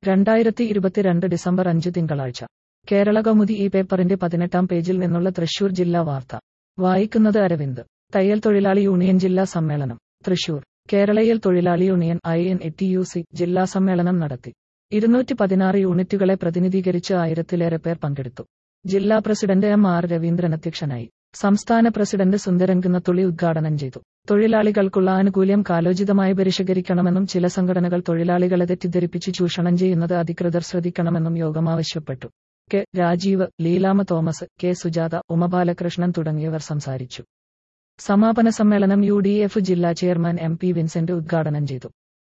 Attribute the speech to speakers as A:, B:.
A: രണ്ടായിരത്തി ഇരുപത്തിരണ്ട് ഡിസംബർ അഞ്ച് തിങ്കളാഴ്ച കേരള കൗമുദി ഈ പേപ്പറിന്റെ പതിനെട്ടാം പേജിൽ നിന്നുള്ള തൃശൂർ ജില്ലാ വാർത്ത വായിക്കുന്നത് അരവിന്ദ് തയ്യൽ തൊഴിലാളി യൂണിയൻ ജില്ലാ സമ്മേളനം തൃശൂർ കേരളയിൽ തൊഴിലാളി union I N T U C സി ജില്ലാ സമ്മേളനം നടത്തി ഇരുന്നൂറ്റി പതിനാറ് യൂണിറ്റുകളെ പ്രതിനിധീകരിച്ച് ആയിരത്തിലേറെ പേർ പങ്കെടുത്തു ജില്ലാ പ്രസിഡന്റ് എം ആർ രവീന്ദ്രൻ അധ്യക്ഷനായി സംസ്ഥാന പ്രസിഡന്റ് സുന്ദരൻ കുന്നത്തുള്ളി ഉദ്ഘാടനം ചെയ്തു തൊഴിലാളികൾക്കുള്ള ആനുകൂല്യം കാലോചിതമായി പരിഷ്കരിക്കണമെന്നും ചില സംഘടനകൾ തൊഴിലാളികളെ തെറ്റിദ്ധരിപ്പിച്ച് ചൂഷണം ചെയ്യുന്നത് അധികൃതർ ശ്രദ്ധിക്കണമെന്നും യോഗം ആവശ്യപ്പെട്ടു കെ രാജീവ് ലീലാമ തോമസ് കെ സുജാത ഉമബാലകൃഷ്ണൻ തുടങ്ങിയവർ സംസാരിച്ചു സമാപന സമ്മേളനം യു ഡി എഫ് ജില്ലാ ചെയർമാൻ എം പി വിൻസെന്റ് ഉദ്ഘാടനം ചെയ്തു